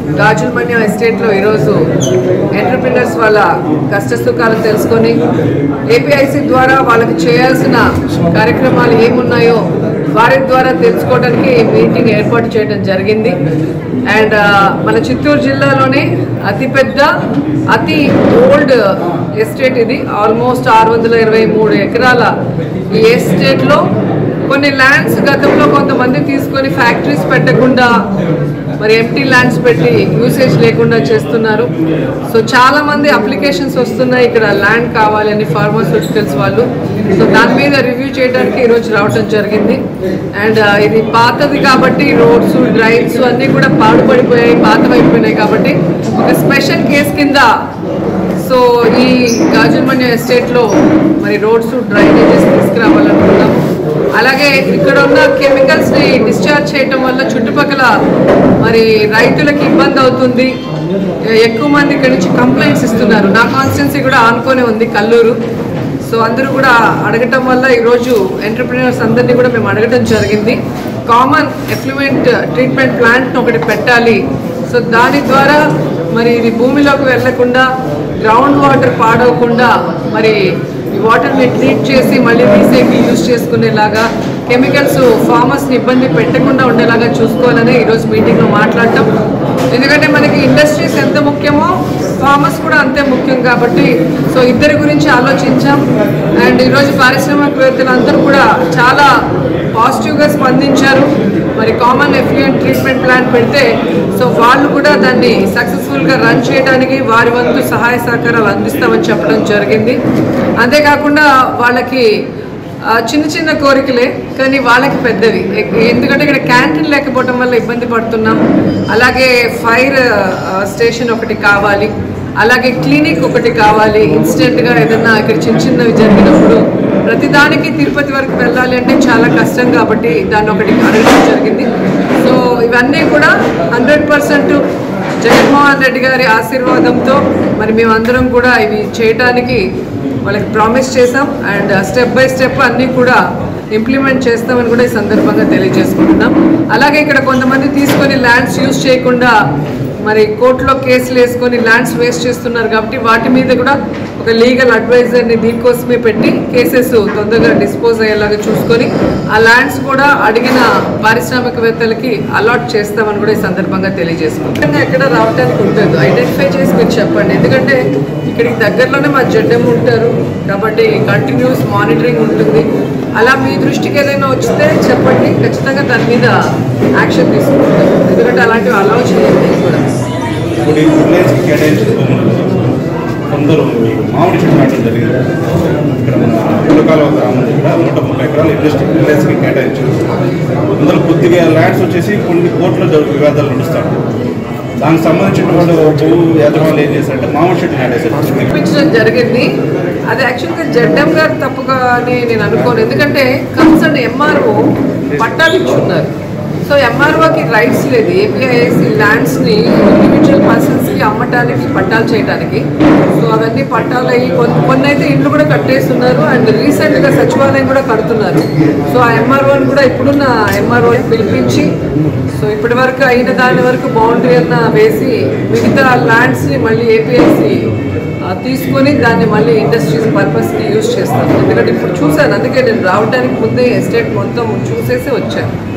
గాజులమణ్యం ఎస్టేట్లో ఈరోజు ఎంటర్ప్రినర్స్ వాళ్ళ కష్ట సుఖాలు తెలుసుకొని ఏపీఐసి ద్వారా వాళ్ళకి చేయాల్సిన కార్యక్రమాలు ఏమున్నాయో వారి ద్వారా తెలుసుకోవడానికి ఈ మీటింగ్ ఏర్పాటు చేయడం జరిగింది అండ్ మన చిత్తూరు జిల్లాలోనే అతిపెద్ద అతి ఓల్డ్ ఎస్టేట్ ఇది ఆల్మోస్ట్ ఆరు వందల ఇరవై మూడు ఎకరాల ఈ ఎస్టేట్లో కొన్ని ల్యాండ్స్ గతంలో కొంతమంది తీసుకొని ఫ్యాక్టరీస్ పెట్టకుండా మరి ఎంటీ ల్యాండ్స్ పెట్టి యూసేజ్ లేకుండా చేస్తున్నారు సో చాలా మంది అప్లికేషన్స్ వస్తున్నాయి ఇక్కడ ల్యాండ్ కావాలని ఫార్మాస్యూటికల్స్ వాళ్ళు సో దాని మీద రివ్యూ చేయడానికి ఈరోజు రావటం జరిగింది అండ్ ఇది పాతది కాబట్టి రోడ్స్ డ్రైన్స్ అన్నీ కూడా పాడుపడిపోయాయి పాతవైపోయినాయి కాబట్టి ఒక స్పెషల్ కేసు కింద సో ఈ గాజుమణ్యం ఎస్టేట్లో మరి రోడ్స్ డ్రైనేజెస్ తీసుకురావాలనుకున్నాము అలాగే ఇక్కడ ఉన్న కెమికల్స్ని డిశ్చార్జ్ చేయటం వల్ల చుట్టుపక్కల మరి రైతులకు ఇబ్బంది అవుతుంది ఎక్కువ మంది ఇక్కడ నుంచి కంప్లైంట్స్ ఇస్తున్నారు నా కాన్స్టిట్యున్సీ కూడా ఆనుకొని ఉంది కల్లూరు సో అందరూ కూడా అడగటం వల్ల ఈరోజు ఎంటర్ప్రినర్స్ అందరినీ కూడా మేము అడగటం జరిగింది కామన్ ఎఫ్లూయెంట్ ట్రీట్మెంట్ ప్లాంట్ ఒకటి పెట్టాలి సో దాని ద్వారా మరి ఇది భూమిలోకి వెళ్లకుండా గ్రౌండ్ వాటర్ పాడవకుండా మరి ఈ వాటర్ని ట్రీట్ చేసి మళ్ళీ రీసైకిల్ యూజ్ చేసుకునేలాగా కెమికల్స్ ఫార్మర్స్ని ఇబ్బంది పెట్టకుండా ఉండేలాగా చూసుకోవాలని ఈరోజు మీటింగ్లో మాట్లాడటం ఎందుకంటే మనకి ఇండస్ట్రీస్ ఎంత ముఖ్యమో ఫార్మర్స్ కూడా అంతే ముఖ్యం కాబట్టి సో ఇద్దరి గురించి ఆలోచించాం అండ్ ఈరోజు పారిశ్రామికవేత్తలు అందరూ కూడా చాలా పాజిటివ్గా స్పందించారు మరి కామన్ ఎఫ్లూయెంట్ ట్రీట్మెంట్ ప్లాన్ పెడితే సో వాళ్ళు కూడా దాన్ని సక్సెస్ఫుల్గా రన్ చేయడానికి వారి వంతు సహాయ సహకారాలు అందిస్తామని చెప్పడం జరిగింది అంతేకాకుండా వాళ్ళకి ఆ, చిన్న చిన్న కోరికలే కానీ వాళ్ళకి పెద్దవి ఎ- ఎందుకంటే ఇక్కడ క్యాంటీన్ లేకపోవడం వల్ల ఇబ్బంది పడుతున్నాం అలాగే ఫైర్ ఆ, స్టేషన్ ఒకటి కావాలి అలాగే క్లినిక్ ఒకటి కావాలి ఇన్స్టెంట్గా ఏదైనా ఇక్కడ చిన్న చిన్నవి జరిగినప్పుడు ప్రతిదానికి తిరుపతి వరకు వెళ్ళాలి అంటే చాలా కష్టం కాబట్టి దాన్ని ఒకటి అడగడం జరిగింది సో ఇవన్నీ కూడా హండ్రెడ్ పర్సెంట్ జగన్మోహన్ రెడ్డి గారి ఆశీర్వాదంతో మరి మేమందరం కూడా ఇవి చేయటానికి వాళ్ళకి ప్రామిస్ చేసాం అండ్ స్టెప్ బై స్టెప్ అన్నీ కూడా ఇంప్లిమెంట్ చేస్తామని కూడా ఈ సందర్భంగా తెలియజేసుకుంటున్నాం అలాగే ఇక్కడ కొంతమంది తీసుకొని ల్యాండ్స్ యూజ్ చేయకుండా మరి కోర్టులో కేసులు వేసుకొని ల్యాండ్స్ వేస్ట్ చేస్తున్నారు కాబట్టి వాటి మీద కూడా ఒక లీగల్ అడ్వైజర్ని దీనికోసమే పెట్టి కేసెస్ తొందరగా డిస్పోజ్ అయ్యేలాగా చూసుకొని ఆ ల్యాండ్స్ కూడా అడిగిన పారిశ్రామికవేత్తలకి అలాట్ చేస్తామని కూడా ఈ సందర్భంగా తెలియజేసుకుంటాం ఎక్కడ రావడానికి ఉంటుంది ఐడెంటిఫై చేసి మీరు చెప్పండి ఎందుకంటే ఇక్కడికి దగ్గరలోనే మా జడ్డం ఉంటారు కాబట్టి కంటిన్యూస్ మానిటరింగ్ ఉంటుంది అలా మీ దృష్టికి ఏదైనా వస్తే చెప్పండి ఖచ్చితంగా దాని మీద యాక్షన్ తీసుకుంటాం ఎందుకంటే అలాంటివి అలౌ చేయండి కూడా ఇప్పుడు ఈ విలేజ్కి కేటాయించిన భూములు కొందరు మీకు మామిడి చెట్టు నాటడం జరిగింది ఇక్కడ మన పులకాల గ్రామం దగ్గర నూట ముప్పై ఎకరాలు ఇండస్ట్రీ విలేజ్కి కేటాయించారు అందులో కొద్దిగా ల్యాండ్స్ వచ్చేసి కొన్ని కోట్ల జరుగు వివాదాలు నడుస్తాడు దానికి సంబంధించినటువంటి భూ యాజమాన్యం ఏం చేశారంటే మామిడి చెట్టు నాటేశారు చూపించడం జరిగింది అది యాక్చువల్గా జడ్డం గారు తప్పుగా అని నేను అనుకోను ఎందుకంటే కన్సర్న్ ఎంఆర్ఓ పట్టాలు ఇచ్చున్నారు సో ఎంఆర్ఓకి రైట్స్ లేదు ఏపీఐసి ల్యాండ్స్ని ఇండివిజువల్ పర్సన్స్కి అమ్మటానికి పట్టాలు చేయడానికి సో అవన్నీ పట్టాలు అయ్యి కొన్ని కొన్ని అయితే ఇండ్లు కూడా కట్టేస్తున్నారు అండ్ రీసెంట్గా సచివాలయం కూడా కడుతున్నారు సో ఆ ఎంఆర్ఓని కూడా ఇప్పుడున్న ఎంఆర్ఓని పిలిపించి సో ఇప్పటి వరకు అయిన దాని వరకు బౌండరీ అన్న వేసి మిగతా ల్యాండ్స్ని మళ్ళీ ఏపీఐసి ఆ, తీసుకొని దాన్ని మళ్ళీ ఇండస్ట్రీస్ పర్పస్కి యూజ్ చేస్తాను ఎందుకంటే ఇప్పుడు చూశాను అందుకే నేను రావడానికి ముందే ఎస్టేట్ మొత్తం చూసేసి వచ్చాను